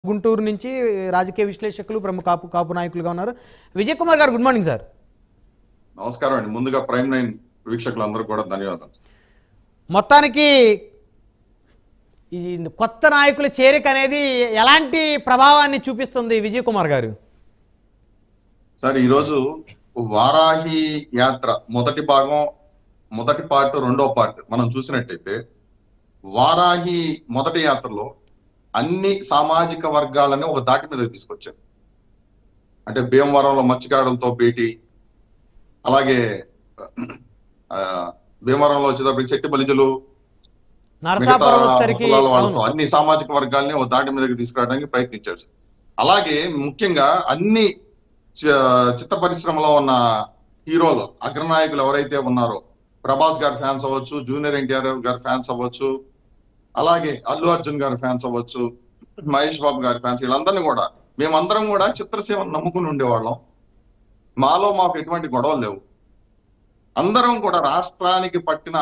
గుంటూరు నుంచి రాజకీయ విశ్లేషకులు ప్రముఖ కాపు కాపు నాయకులుగా ఉన్నారు విజయ్ కుమార్ గారు గుడ్ మార్నింగ్ సార్ నమస్కారం అండి ముందుగా ప్రైమ్ నైన్ వీక్షకులందరూ కూడా ధన్యవాదాలు మొత్తానికి ఈ కొత్త నాయకుల చేరిక అనేది ఎలాంటి ప్రభావాన్ని చూపిస్తుంది విజయ్ కుమార్ గారు సార్ ఈరోజు వారాహి యాత్ర మొదటి భాగం మొదటి పార్ట్ రెండో పార్ట్ మనం చూసినట్టయితే వారాహి మొదటి యాత్రలో అన్ని సామాజిక వర్గాలని ఒక దాటి మీద తీసుకొచ్చారు అంటే భీమవరంలో మత్స్యకారులతో భేటీ అలాగే ఆ, భీమవరంలో వచ్చేటప్పటికి శెట్టి బలిజలు మిగతా నరసాపురం వచ్చేసరికి కులాల వాళ్ళతో అవును అన్ని సామాజిక వర్గాల్ని ఒక దాటి మీదకి తీసుకురావడానికి ప్రయత్నించారు సార్. అలాగే ముఖ్యంగా అన్ని చ- చిత్ర పరిశ్రమలో ఉన్న హీరోలు అగ్రనాయకులు ఎవరైతే ఉన్నారో ప్రభాస్ గారి ఫ్యాన్స్ అవ్వచ్చు జూనియర్ ఎన్టీఆర్ గారి ఫ్యాన్స్ అవ్వచ్చు అలాగే అల్లు అర్జున్ గారి ఫ్యాన్స్ అవ్వచ్చు మహేష్ బాబు గారి ఫ్యాన్స్ వీళ్ళందరినీ కూడా మేమందరం కూడా చిత్రసేవను నమ్ముకుని ఉండేవాళ్ళం మాలో మాకు ఎటువంటి గొడవలు లేవు అందరం కూడా రాష్ట్రానికి పట్టిన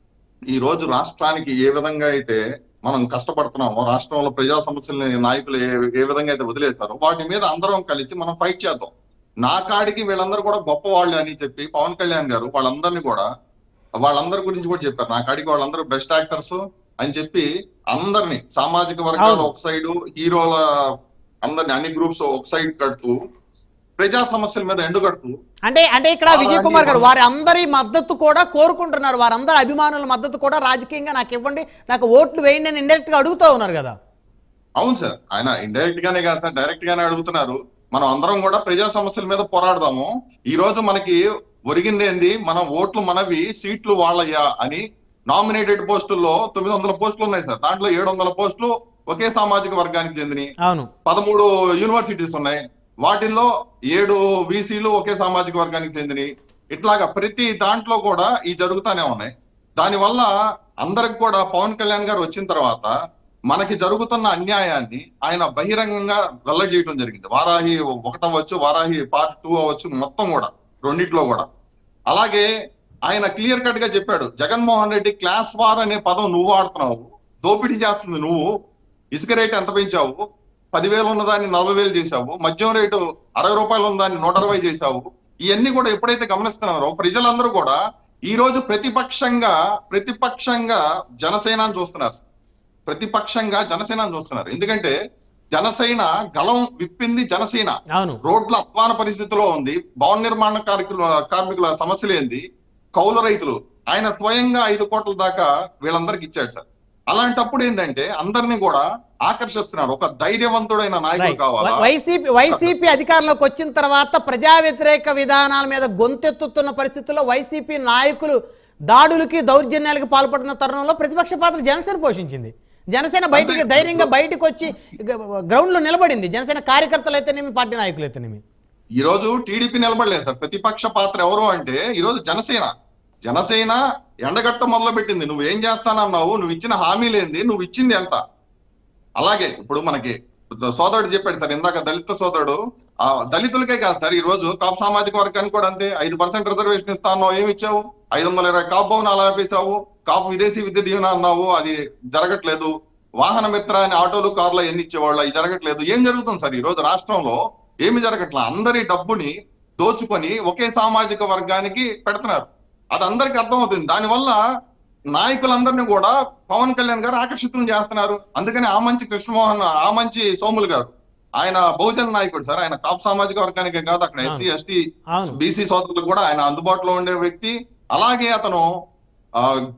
ఈ రోజు రాష్ట్రానికి ఏ విధంగా అయితే మనం కష్టపడుతున్నామో రాష్ట్రంలో ప్రజా సమస్యలని నాయకులు ఏ ఏ విధంగా అయితే వదిలేశారో వాటి మీద అందరం కలిసి మనం ఫైట్ చేద్దాం నా కాడికి వీళ్ళందరూ కూడా గొప్ప వాళ్ళు అని చెప్పి పవన్ కళ్యాణ్ గారు వాళ్ళందరినీ కూడా వాళ్ళందరి గురించి కూడా చెప్పారు నా కాడికి వాళ్ళందరూ బెస్ట్ యాక్టర్స్ అని చెప్పి అందరినీ సామాజిక వర్గాలు అవును. ఒక సైడ్ హీరోల అందరిని అన్ని గ్రూప్స్ ఒక సైడ్ కడుతూ ప్రజా సమస్యల మీద ఎండుగడుతూ అంటే అంటే ఇక్కడ అలాగే విజయ్ కుమార్ గారు మనం- వారి అందరి మద్దతు కూడా కోరుకుంటున్నారు వారందరి అభిమానుల మద్దతు కూడా రాజకీయంగా నాకు ఇవ్వండి నాకు ఓట్లు వేయండి అని ఇండైరెక్ట్ గా అడుగుతూ ఉన్నారు కదా అవును సార్ ఆయన ఇండైరెక్ట్ గానే కాదు సార్ డైరెక్ట్ గానే అడుగుతున్నారు మనం అందరం కూడా ప్రజా సమస్యల మీద పోరాడదాము ఈ రోజు మనకి ఒరిగింది ఏంది మన ఓట్లు మనవి సీట్లు వాళ్ళయ్యా అని నామినేటెడ్ పోస్టుల్లో తొమ్మిది వందల పోస్టులు ఉన్నాయి సార్ దాంట్లో ఏడు వందల పోస్టులు ఒకే సామాజిక వర్గానికి చెందినవి అవును పదమూడు యూనివర్సిటీస్ ఉన్నాయి వాటిల్లో ఏడు బీసీలు ఒకే సామాజిక వర్గానికి చెందినవి ఇట్లాగా ప్రతి దాంట్లో కూడా ఈ జరుగుతానే ఉన్నాయి దానివల్ల అందరికి కూడా పవన్ కళ్యాణ్ గారు వచ్చిన తర్వాత మనకి జరుగుతున్న అన్యాయాన్ని ఆయన బహిరంగంగా వెల్లడిచేయడం జరిగింది వారాహి ఒకటి అవ్వచ్చు వారాహి పార్ట్ టూ అవ్వచ్చు మొత్తం కూడా రెండిట్లో కూడా అలాగే ఆయన క్లియర్ కట్ గా చెప్పాడు జగన్మోహన్ రెడ్డి క్లాస్ వార్ అనే పదం నువ్వు వాడుతున్నావు దోపిడీ చేస్తుంది నువ్వు ఇసుక రేటు ఎంత పెంచావు పదివేలు ఉన్నదాన్ని నలభై వేలు చేశావు మద్యం రేటు అరవై రూపాయలు ఉన్నదాన్ని నూట అరవై చేశావు ఇవన్నీ కూడా ఎప్పుడైతే గమనిస్తున్నారో ప్రజలందరూ కూడా ఈ రోజు ప్రతిపక్షంగా ప్రతిపక్షంగా జనసేనని చూస్తున్నారు ప్రతిపక్షంగా జనసేనని చూస్తున్నారు ఎందుకంటే జనసేన గలం విప్పింది జనసేన అవును రోడ్ల అధ్వాన పరిస్థితిలో ఉంది భవన నిర్మాణ కార్మికుల కార్మికుల సమస్యలు ఏంది కౌలు రైతులు ఆయన స్వయంగా ఐదు కోట్ల దాకా వీళ్ళందరికి ఇచ్చాడు సార్ అలాంటప్పుడు ఏంటంటే అందరినీ కూడా ఆకర్షిస్తున్నారు ఒక ధైర్యవంతుడైన నాయకుడు రైట్. కావాలా వై- వైసీపీ వైసీపీ అధికారంలోకి వచ్చిన తర్వాత ప్రజా వ్యతిరేక విధానాల మీద గొంతెత్తుతున్న పరిస్థితుల్లో వైసీపీ నాయకులు దాడులకి దౌర్జన్యాలకి పాల్పడుతున్న తరుణంలో ప్రతిపక్ష పాత్ర జనసేన పోషించింది జనసేన బయటికి అంతే. ధైర్యంగా బయటకు వచ్చి గ్రౌండ్ లో నిలబడింది జనసేన కార్యకర్తలు అయితేనేమి పార్టీ నాయకులు అయితేనేమి ఈ రోజు టీడీపీ నిలబడలేదు సార్ ప్రతిపక్ష పాత్ర ఎవరు అంటే ఈ రోజు జనసేన జనసేన ఎండగట్ట మొదలు పెట్టింది నువ్వు ఏం చేస్తానన్నావు నువ్వు ఇచ్చిన హామీలేంది నువ్వు ఇచ్చింది ఎంత అలాగే ఇప్పుడు మనకి సోదరుడు చెప్పాడు సార్ ఇందాక దళిత సోదరుడు ఆ దళితులకే కాదు సార్ ఈ రోజు కాపు సామాజిక వర్గానికి కూడా అంతే ఐదు పర్సెంట్ రిజర్వేషన్ ఇస్తా అన్నావు ఏమి ఇచ్చావు ఐదు వందల ఇరవై కాపు భవనాలు ఆపేసావు కాపు విదేశీ విద్య దీవెన అన్నావు అది జరగట్లేదు వాహన మిత్ర అని ఆటోలు కార్లు ఎన్ని ఇచ్చేవాళ్ళు అది జరగట్లేదు ఏం జరుగుతుంది సార్ ఈ రోజు రాష్ట్రంలో ఏమి జరగట్లేదు అందరి డబ్బుని దోచుకొని ఒకే సామాజిక వర్గానికి పెడుతున్నారు అది అందరికి అర్థమవుతుంది దానివల్ల నాయకులందరినీ కూడా పవన్ కళ్యాణ్ గారు ఆకర్షితులు చేస్తున్నారు అందుకని ఆ మంచి కృష్ణమోహన్ ఆ మంచి సోములు గారు ఆయన బహుజన నాయకుడు సార్ ఆయన కాపు సామాజిక వర్గానికే కాదు అక్కడ ఎస్సీ ఎస్టీ అవును బీసీ సోదరులకు కూడా ఆయన అందుబాటులో ఉండే వ్యక్తి అలాగే అతను ఆ,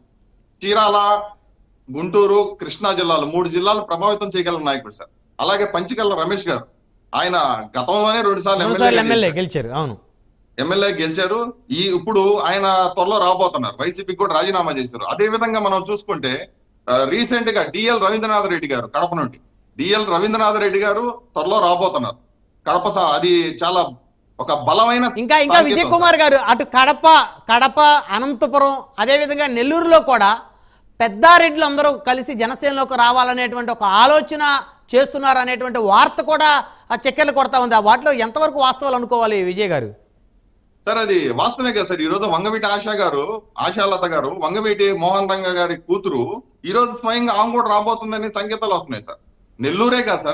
చీరాల గుంటూరు కృష్ణా జిల్లాలు మూడు జిల్లాలు ప్రభావితం చేయగల నాయకుడు సార్ అలాగే పంచికల్ల రమేష్ గారు ఆయన గతంలోనే రెండు సార్లు రెండుసార్లు ఎమ్మెల్యే ఎమ్మెల్యే గెలిచారు అవును ఎమ్మెల్యే గెలిచారు ఈ ఇప్పుడు ఆయన త్వరలో రాబోతున్నారు వైసీపీకి కూడా రాజీనామా చేశారు అదే విధంగా మనం చూసుకుంటే రీసెంట్ గా డిఎల్ రవీంద్రనాథ్ రెడ్డి గారు కడప నుండి డిఎల్ రవీంద్రనాథ్ రెడ్డి గారు త్వరలో రాబోతున్నారు కడప స- అది చాలా ఒక బలమైన ఇంకా ఇంకా సంకేతం. విజయ్ కుమార్ గారు అటు కడప కడప అనంతపురం అదేవిధంగా నెల్లూరులో కూడా పెద్దారెడ్లు అందరూ కలిసి జనసేనలోకి రావాలనేటువంటి ఒక ఆలోచన చేస్తున్నారు అనేటువంటి వార్త కూడా ఆ చక్కెర్లు కొడతా ఉంది ఆ వాటిలో ఎంతవరకు వాస్తవాలు అనుకోవాలి విజయ్ గారు సార్ అది వాస్తవమే కదా సార్ ఈ రోజు వంగవీటి ఆశా గారు ఆశాలత గారు వంగవీటి మోహన్ రంగ గారి కూతురు ఈ రోజు స్వయంగా ఆమె కూడా రాబోతుందని సంకేతాలు వస్తున్నాయి సార్ నెల్లూరే కాదు సార్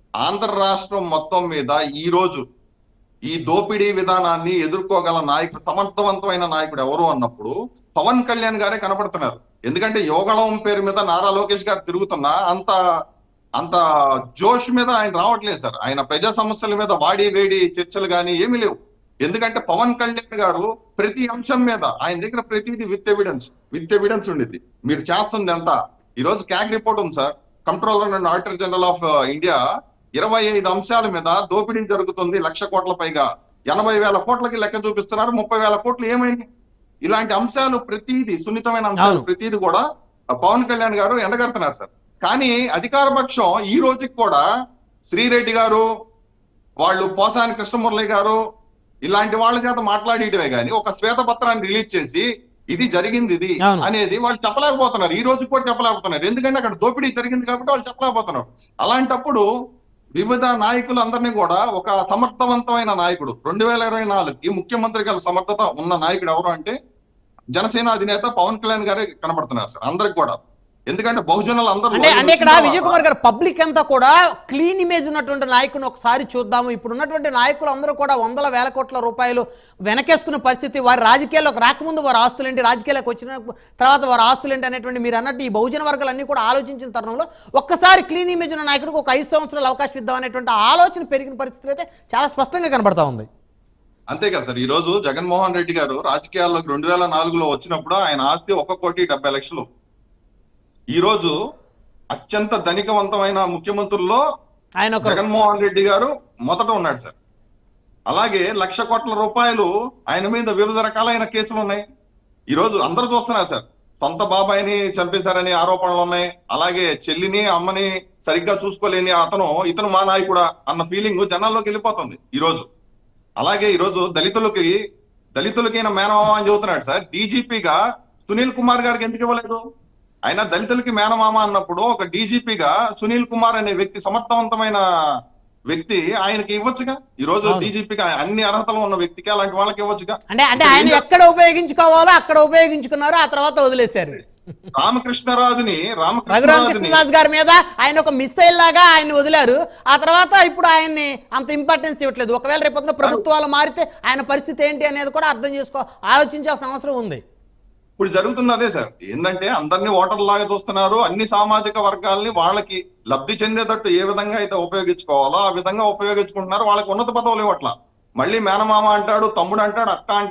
ఆంధ్ర రాష్ట్రం మొత్తం మీద ఈ రోజు ఈ దోపిడీ విధానాన్ని ఎదుర్కోగల నాయకుడు సమర్థవంతమైన నాయకుడు ఎవరు అన్నప్పుడు పవన్ కళ్యాణ్ గారే కనపడుతున్నారు ఎందుకంటే యోగళం పేరు మీద నారా లోకేష్ గారు తిరుగుతున్నా అంత అంత జోష్ మీద ఆయన రావట్లేదు సార్ ఆయన ప్రజా సమస్యల మీద వాడి వేడి చర్చలు కానీ ఏమీ లేవు ఎందుకంటే పవన్ కళ్యాణ్ గారు ప్రతి అంశం మీద ఆయన దగ్గర ప్రతిదీ విత్ ఎవిడెన్స్ విత్ ఎవిడెన్స్ ఉండిద్ది మీరు చేస్తుంది ఎంత ఈ రోజు క్యాగ్ రిపోర్ట్ ఉంది sir controller and auditor general of India ఇరవై ఐదు అంశాల మీద దోపిడీ జరుగుతుంది లక్ష కోట్ల పైగా ఎనభై వేల కోట్లకి లెక్క చూపిస్తున్నారు ముప్పై వేల కోట్లు ఏమైంది ఇలాంటి అంశాలు ప్రతిదీ సున్నితమైన అంశాలు అవును. ప్రతిదీ కూడా పవన్ కళ్యాణ్ గారు ఎండగడుతున్నారు సార్ కానీ అధికార పక్షం ఈ రోజుకి కూడా శ్రీరెడ్డి గారు వాళ్ళు పోసాని కృష్ణమురళి గారు ఇలాంటి వాళ్ళ చేత మాట్లాడేయటమే గాని ఒక శ్వేతపత్రాన్ని రిలీజ్ చేసి ఇది జరిగింది ఇది అవును. అనేది వాళ్ళు చెప్పలేకపోతున్నారు ఈ రోజు కూడా చెప్పలేకపోతున్నారు ఎందుకంటే అక్కడ దోపిడీ జరిగింది కాబట్టి వాళ్ళు చెప్పలేకపోతున్నారు అలాంటప్పుడు వివిధ నాయకులు అందరినీ కూడా ఒక సమర్థవంతమైన నాయకుడు రెండు వేల ఇరవై నాలుగుకి ముఖ్యమంత్రి గల సమర్థత ఉన్న నాయకుడు ఎవరు అంటే జనసేన అధినేత పవన్ కళ్యాణ్ గారే కనబడుతున్నారు సార్ అందరికి కూడా ఎందుకంటే బహుజనులు అందరూ అంటే అంటే ఇక్కడ వచ్చిన విజయ్ కుమార్ గారు పబ్లిక్ అంతా కూడా క్లీన్ ఇమేజ్ ఉన్నటువంటి నాయకుని ఒకసారి చూద్దాము ఇప్పుడు ఉన్నటువంటి నాయకులు అందరూ కూడా వందల వేల కోట్ల రూపాయలు వెనకేసుకునే పరిస్థితి వారి రాజకీయాల్లోకి రాకముందు వారి ఆస్తులేంటి రాజకీయాలకు వచ్చిన తర్వాత వారి ఆస్తులేంటి అనేటువంటి మీరు అన్నట్టు ఈ బహుజన వర్గాలన్నీ కూడా ఆలోచించిన తరుణంలో ఒక్కసారి క్లీన్ ఇమేజ్ ఉన్న నాయకుడికి ఒక ఐదు సంవత్సరాలు అవకాశం ఇద్దాం అనేటువంటి ఆలోచన పెరిగిన పరిస్థితులు అయితే చాలా స్పష్టంగా కనబడతా ఉంది అంతే కదా సార్ ఈ రోజు జగన్మోహన్ రెడ్డి గారు రాజకీయాల్లోకి రెండు వేల నాలుగులో వచ్చినప్పుడు ఆయన ఆస్తి ఒక కోటి డెబ్బై లక్షలు ఈ రోజు అత్యంత ధనికవంతమైన ముఖ్యమంత్రుల్లో ఆయన ఒక జగన్మోహన్ రెడ్డి గారు మొదట ఉన్నాడు సార్ అలాగే లక్ష కోట్ల రూపాయలు ఆయన మీద వివిధ రకాలైన కేసులు ఉన్నాయి ఈ రోజు అందరూ చూస్తున్నారు సార్ సొంత బాబాయిని చంపేశారని ఆరోపణలు ఉన్నాయి అలాగే చెల్లిని అమ్మని సరిగ్గా చూసుకోలేని అతను ఇతను మా నాయకుడా అన్న ఫీలింగ్ జనాల్లోకి వెళ్ళిపోతుంది ఈ రోజు అలాగే ఈ రోజు దళితులకి దళితులకైన మేనమామ అని చెబుతున్నాడు సార్ డీజీపీగా సునీల్ కుమార్ గారికి ఎందుకు ఇవ్వలేదు ఆయన దళితులకి మేనమామ అన్నప్పుడు ఒక డీజీపీగా సునీల్ కుమార్ అనే వ్యక్తి సమర్థవంతమైన వ్యక్తి ఆయనకి ఇవ్వచ్చుగా ఈ రోజు అవును. డీజీపీగా అన్ని అర్హతలు ఉన్న వ్యక్తికి అలాంటి వాళ్ళకి ఇవ్వచ్చుగా అంటే అంటే ఆయన ఎక్కడ ఉపయోగించుకోవాలో అక్కడ ఉపయోగించుకున్నారు ఆ తర్వాత వదిలేశారు రామకృష్ణరాజుని రఘురామ రామకృష్ణరాజుని కృష్ణరాజు గారి మీద ఆయన ఒక మిస్సైల్ లాగా ఆయన వదిలారు ఆ తర్వాత ఇప్పుడు ఆయన్ని అంత ఇంపార్టెన్స్ ఇవ్వట్లేదు ఒకవేళ రేపొద్దున ప్రభుత్వాలు మారితే ఆయన పరిస్థితి ఏంటి అనేది కూడా అర్థం చేసుకో ఆలోచించాల్సిన అవసరం ఉంది ఇప్పుడు జరుగుతుంది అదే సార్ ఏంటంటే అందరినీ ఓటర్ లాగా చూస్తున్నారు అన్ని సామాజిక వర్గాల్ని వాళ్ళకి లబ్ధి చెందేటట్టు ఏ విధంగా అయితే ఉపయోగించుకోవాలో ఆ విధంగా ఉపయోగించుకుంటున్నారు వాళ్ళకి ఉన్నత పదవులు ఇవ్వట్ల మళ్ళీ మేనమామ అంటాడు తమ్ముడు అంటాడు అక్క అంటాడు